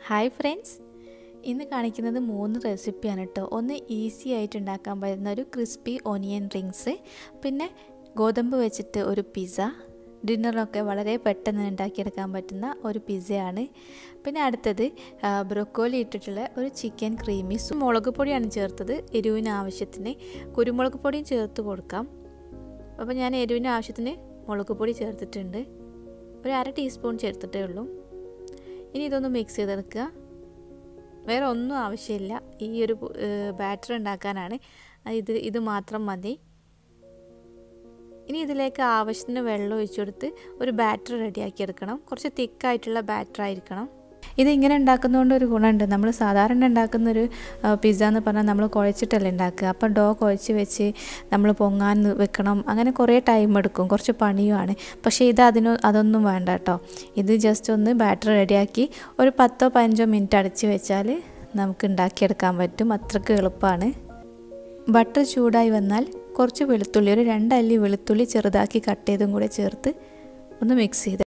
hi friends ഇന്ന് കാണിക്കുന്നത് മൂന്ന് റെസിപ്പിയാണ് കേട്ടോ ഒന്ന് ഈസി ആയിട്ട് ഉണ്ടാക്കാൻ പറ്റുന്ന ഒരു ക്രിസ്പി ഓനിയൻ റിങ്സ് പിന്നെ ഗോതമ്പ് വെച്ചിട്ട് ഒരു പിസ്സ ഡിന്നറൊക്കെ വളരെ പെട്ടെന്ന് ഉണ്ടാക്കിയെടുക്കാൻ പറ്റുന്ന ഒരു പിസ്സയാണ് പിന്നെ അടുത്തത് ബ്രൊക്കോലി ഇട്ടിട്ടുള്ള ഒരു ചിക്കൻ ക്രീമീസ് മുളക് പൊടിയാണ് ചേർത്തത് എരിവിന് ആവശ്യത്തിന് കുരുമുളക് പൊടിയും ചേർത്ത് കൊടുക്കാം അപ്പോൾ ഞാൻ എരിവിന് ആവശ്യത്തിന് മുളക് പൊടി ചേർത്തിട്ടുണ്ട് ഒരു അര ടീസ്പൂൺ ചേർത്തിട്ടേ ഉള്ളൂ ഇനി ഇതൊന്ന് മിക്സ് ചെയ്തെടുക്കുക വേറെ ഒന്നും ആവശ്യമില്ല ഈ ഒരു ബാറ്റർ ഉണ്ടാക്കാനാണ് ഇത് ഇത് മാത്രം മതി ഇനി ഇതിലേക്ക് ആവശ്യത്തിന് വെള്ളം ഒഴിച്ചു കൊടുത്ത് ഒരു ബാറ്റർ റെഡിയാക്കി എടുക്കണം കുറച്ച് തിക്കായിട്ടുള്ള ബാറ്റർ ആയിരിക്കണം ഇത് ഇങ്ങനെ ഉണ്ടാക്കുന്നതുകൊണ്ട് ഒരു ഗുണമുണ്ട് നമ്മൾ സാധാരണ ഉണ്ടാക്കുന്ന ഒരു പിസ്സ എന്ന് പറഞ്ഞാൽ നമ്മൾ കുഴച്ചിട്ടല്ലേ ഉണ്ടാക്കുക അപ്പം ഡോ കുഴച്ച് വെച്ച് നമ്മൾ പൊങ്ങാൻ വെക്കണം അങ്ങനെ കുറേ ടൈം എടുക്കും കുറച്ച് പണിയുമാണ് പക്ഷേ ഇത് അതിന് അതൊന്നും വേണ്ട കേട്ടോ ഇത് ജസ്റ്റ് ഒന്ന് ബാറ്റർ റെഡിയാക്കി ഒരു പത്തോ പതിനഞ്ചോ മിനിറ്റ് അടച്ച് വെച്ചാൽ നമുക്ക് ഉണ്ടാക്കിയെടുക്കാൻ പറ്റും അത്രയ്ക്ക് എളുപ്പമാണ് ബട്ടർ ചൂടായി വന്നാൽ കുറച്ച് വെളുത്തുള്ളി ഒരു രണ്ടല്ലി വെളുത്തുള്ളി ചെറുതാക്കി കട്ട് ചെയ്തും കൂടെ ചേർത്ത് ഒന്ന് മിക്സ് ചെയ്ത്